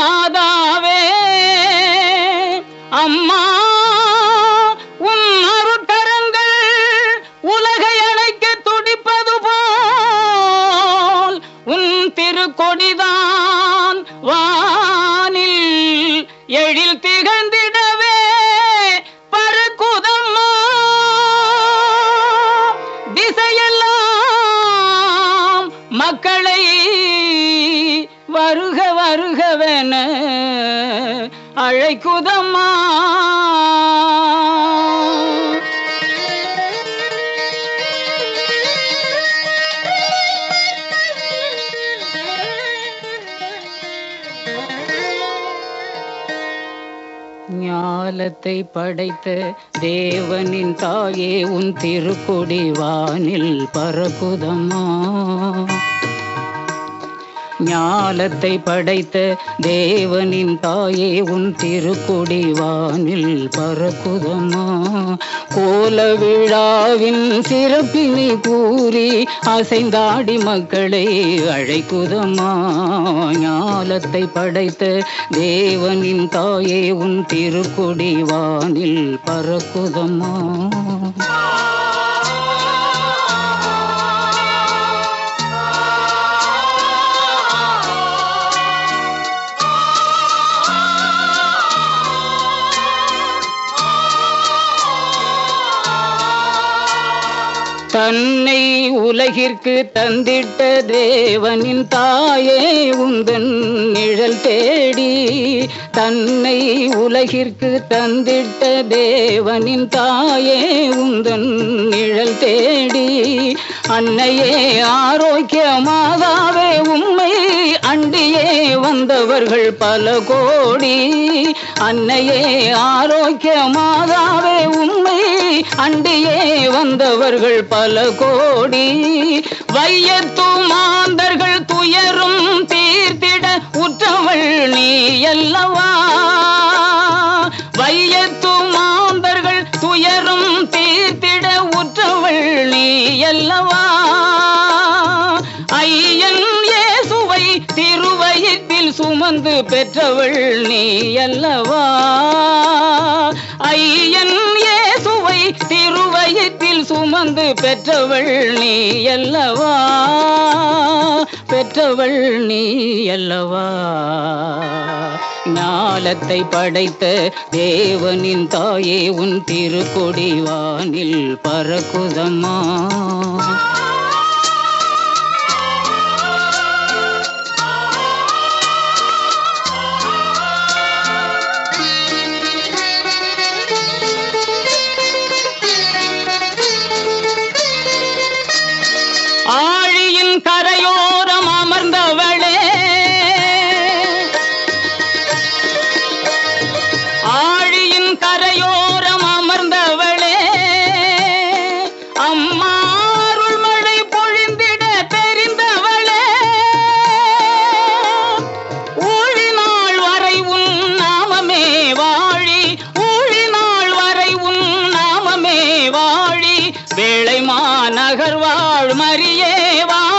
மாதாவே அம்மா உன் அருட்கரங்கள் உலகை அழைக்க துடிப்பது போல் உன் திருக்கொடிதான் வானில் எழில் திகழ்ந்திடவே பறக்குதம்மா திசையெல்லாம் மக்களை வருக வருகவென அழைக்குதம்மா ஞாலத்தை படைத்த தேவனின் தாயே உன் திருக்கொடி வானில் பறக்குதம்மா ஞாலத்தை படைத்த தேவனின் தாயே உன் திருக்கொடி வானில் பறக்குதம்மா கோல விழாவின் சிறப்பினை கூறி அசைந்தாடி மக்களை அழைக்குதம்மா ஞாலத்தை படைத்த தேவனின் தாயே உன் திருக்கொடி வானில் பறக்குதம்மா தன்னை உலகிற்கு தந்திட்ட தேவனின் தாயே உந்தன் நிழல் தேடி தன்னை உலகிற்கு தந்திட்ட தேவனின் தாயே உந்தன் நிழல் தேடி அன்னையே ஆரோக்கிய மாதாவே உம்மை அண்டியே வந்தவர்கள் பல கோடி அன்னையே ஆரோக்கிய மாதாவே உம்மை அண்டியே வந்தவர்கள் பல கோடி வையத்து மாந்தர்கள் துயரும் தீர்த்திட உற்றவள் நீ அல்லவா வையத்து மாந்தர்கள் துயரும் தீர்த்திட உற்றவள் நீ அல்லவா ஐயன் இயேசுவை திருவயிற்றில் சுமந்து பெற்றவள் நீ அல்லவா ஐயன் இயேசுவை திருவயிற்றில் சுமந்து பெற்றவள் நீ அல்லவா பெற்றவள் நீ அல்லவா ஞாலத்தை படைத்த தேவனின் தாயே உன் திருக்கொடி வானில் பறக்குதம்மா ஆழியின் கரையோரம் அமர்ந்தவளே ஆழியின் கரையோரம் அமர்ந்தவளே அம்மா அருள்மழை பொழிந்திட தெரிந்தவளே ஊழினாள் வரை உன் நாமமே வாழி ஊழினாள் வரை உன் நாமமே வாழி வேளை மாநகர் வாழ் மரியே வா